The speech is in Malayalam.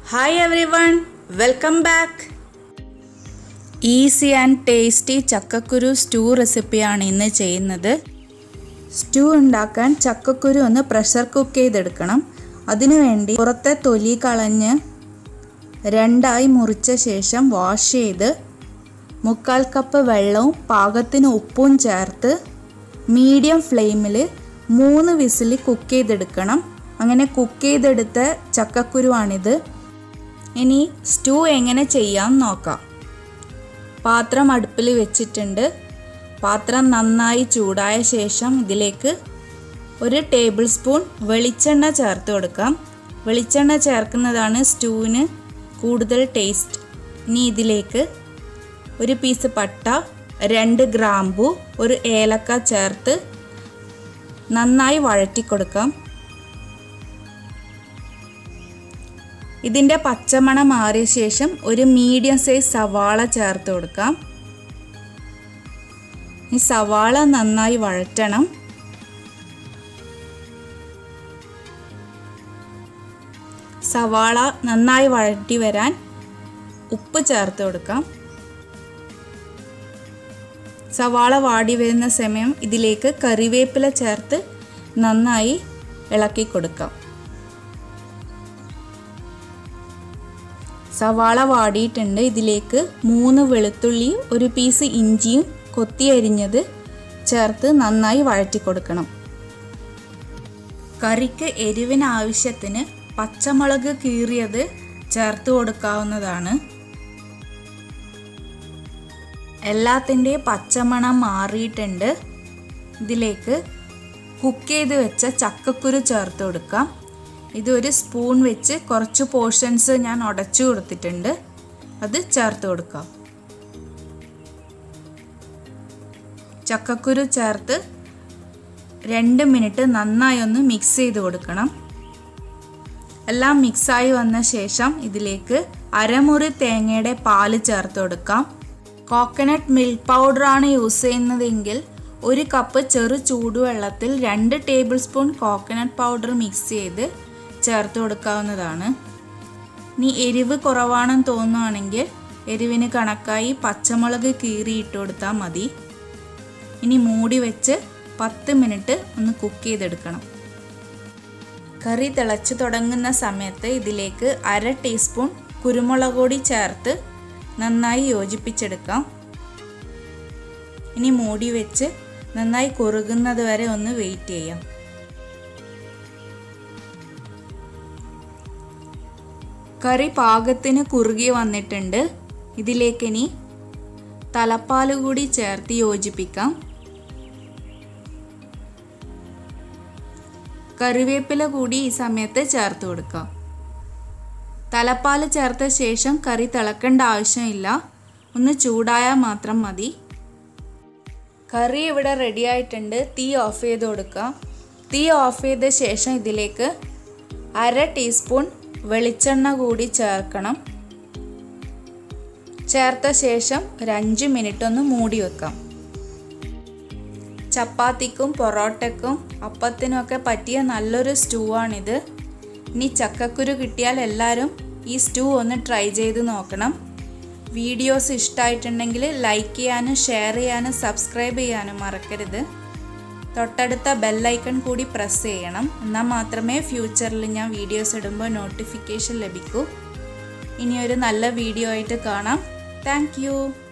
hi everyone welcome back easy and tasty ചക്കക്കുരു സ്റ്റൂ റെസിപ്പിയാണ് ഇന്ന് ചെയ്യുന്നത് സ്റ്റൂ ഉണ്ടാക്കാൻ ചക്കക്കുരു ഒന്ന് പ്രഷർ കുക്ക് ചെയ്തെടുക്കണം അതിനുവേണ്ടി പുറത്തെ തൊലി കളഞ്ഞ് രണ്ടായി മുറിച്ച ശേഷം വാഷ് ചെയ്ത് മുക്കാൽ കപ്പ് വെള്ളവും പാകത്തിന് ഉപ്പും ചേർത്ത് മീഡിയം ഫ്ലെയിമിൽ മൂന്ന് വിസിൽ കുക്ക് ചെയ്തെടുക്കണം അങ്ങനെ കുക്ക് ചെയ്തെടുത്ത ചക്കക്കുരുവാണിത് ഇനി സ്റ്റൂ എങ്ങനെ ചെയ്യാം നോക്കാം പാത്രം അടുപ്പിൽ വെച്ചിട്ടുണ്ട് പാത്രം നന്നായി ചൂടായ ശേഷം ഇതിലേക്ക് ഒരു ടേബിൾ സ്പൂൺ വെളിച്ചെണ്ണ ചേർത്ത് കൊടുക്കാം വെളിച്ചെണ്ണ ചേർക്കുന്നതാണ് സ്റ്റൂവിന് കൂടുതൽ ടേസ്റ്റ് ഇനി ഇതിലേക്ക് ഒരു പീസ് പട്ട രണ്ട് ഗ്രാമ്പു ഒരു ഏലക്ക ചേർത്ത് നന്നായി വഴറ്റി കൊടുക്കാം ഇതിൻ്റെ പച്ചമണം മാറിയ ശേഷം ഒരു മീഡിയം സൈസ് സവാള ചേർത്ത് കൊടുക്കാം ഈ സവാള നന്നായി വഴറ്റണം സവാള നന്നായി വഴറ്റി വരാൻ ഉപ്പ് ചേർത്ത് കൊടുക്കാം സവാള വാടി വരുന്ന സമയം ഇതിലേക്ക് കറിവേപ്പില ചേർത്ത് നന്നായി ഇളക്കി കൊടുക്കാം സവാള വാടിയിട്ടുണ്ട് ഇതിലേക്ക് മൂന്ന് വെളുത്തുള്ളി ഒരു പീസ് ഇഞ്ചിയും കൊത്തി അരിഞ്ഞത് ചേർത്ത് നന്നായി വഴറ്റി കൊടുക്കണം കറിക്ക് എരിവിന് ആവശ്യത്തിന് പച്ചമുളക് കീറിയത് ചേർത്ത് കൊടുക്കാവുന്നതാണ് എല്ലാത്തിൻ്റെയും പച്ചമണം മാറിയിട്ടുണ്ട് ഇതിലേക്ക് കുക്ക് ചെയ്ത് വെച്ച ചക്കക്കുരു ചേർത്ത് കൊടുക്കാം ഇതൊരു സ്പൂൺ വെച്ച് കുറച്ച് പോർഷൻസ് ഞാൻ ഉടച്ചു കൊടുത്തിട്ടുണ്ട് അത് ചേർത്ത് കൊടുക്കാം ചക്കക്കുരു ചേർത്ത് രണ്ട് മിനിറ്റ് നന്നായി ഒന്ന് മിക്സ് ചെയ്ത് കൊടുക്കണം എല്ലാം മിക്സായി വന്ന ശേഷം ഇതിലേക്ക് അരമുറി തേങ്ങയുടെ പാല് ചേർത്ത് കൊടുക്കാം കോക്കനട്ട് മിൽക്ക് പൗഡറാണ് യൂസ് ചെയ്യുന്നതെങ്കിൽ ഒരു കപ്പ് ചെറു ചൂടുവെള്ളത്തിൽ രണ്ട് table spoon coconut powder mix ചെയ്ത് ചേർത്ത് കൊടുക്കാവുന്നതാണ് ഇനി എരിവ് കുറവാണെന്ന് തോന്നുകയാണെങ്കിൽ എരിവിന് കണക്കായി പച്ചമുളക് കീറി ഇട്ട് കൊടുത്താൽ മതി ഇനി മൂടി വെച്ച് പത്ത് മിനിറ്റ് ഒന്ന് കുക്ക് ചെയ്തെടുക്കണം കറി തിളച്ച് തുടങ്ങുന്ന സമയത്ത് ഇതിലേക്ക് അര ടീസ്പൂൺ കുരുമുളക് പൊടി ചേർത്ത് നന്നായി യോജിപ്പിച്ചെടുക്കാം ഇനി മൂടി വെച്ച് നന്നായി കുറുകുന്നത് വരെ ഒന്ന് വെയിറ്റ് ചെയ്യാം കറി പാകത്തിന് കുറുകി വന്നിട്ടുണ്ട് ഇതിലേക്ക് ഇനി തലപ്പാൽ കൂടി ചേർത്ത് യോജിപ്പിക്കാം കറിവേപ്പില കൂടി ഈ സമയത്ത് ചേർത്ത് കൊടുക്കാം തലപ്പാൽ ചേർത്ത ശേഷം കറി തിളക്കേണ്ട ആവശ്യമില്ല ഒന്ന് ചൂടായാൽ മാത്രം മതി കറി ഇവിടെ റെഡി ആയിട്ടുണ്ട് തീ ഓഫ് ചെയ്ത് കൊടുക്കാം തീ ഓഫ് ചെയ്ത ശേഷം ഇതിലേക്ക് അര ടീസ്പൂൺ വെളിച്ചെണ്ണ കൂടി ചേർക്കണം ചേർത്ത ശേഷം ഒരു അഞ്ച് മിനിറ്റ് ഒന്ന് മൂടി വെക്കാം ചപ്പാത്തിക്കും പൊറോട്ടയ്ക്കും അപ്പത്തിനുമൊക്കെ പറ്റിയ നല്ലൊരു സ്റ്റൂ ആണിത് ഇനി ചക്കക്കുരു കിട്ടിയാൽ എല്ലാവരും ഈ സ്റ്റൂ ഒന്ന് ട്രൈ ചെയ്ത് നോക്കണം വീഡിയോസ് ഇഷ്ടമായിട്ടുണ്ടെങ്കിൽ ലൈക്ക് ചെയ്യാനും ഷെയർ ചെയ്യാനും സബ്സ്ക്രൈബ് ചെയ്യാനും മറക്കരുത് തൊട്ടടുത്ത ബെല്ലൈക്കൺ കൂടി പ്രസ് ചെയ്യണം എന്നാൽ മാത്രമേ ഫ്യൂച്ചറിൽ ഞാൻ വീഡിയോസ് ഇടുമ്പോൾ നോട്ടിഫിക്കേഷൻ ലഭിക്കൂ ഇനിയൊരു നല്ല വീഡിയോ ആയിട്ട് കാണാം താങ്ക്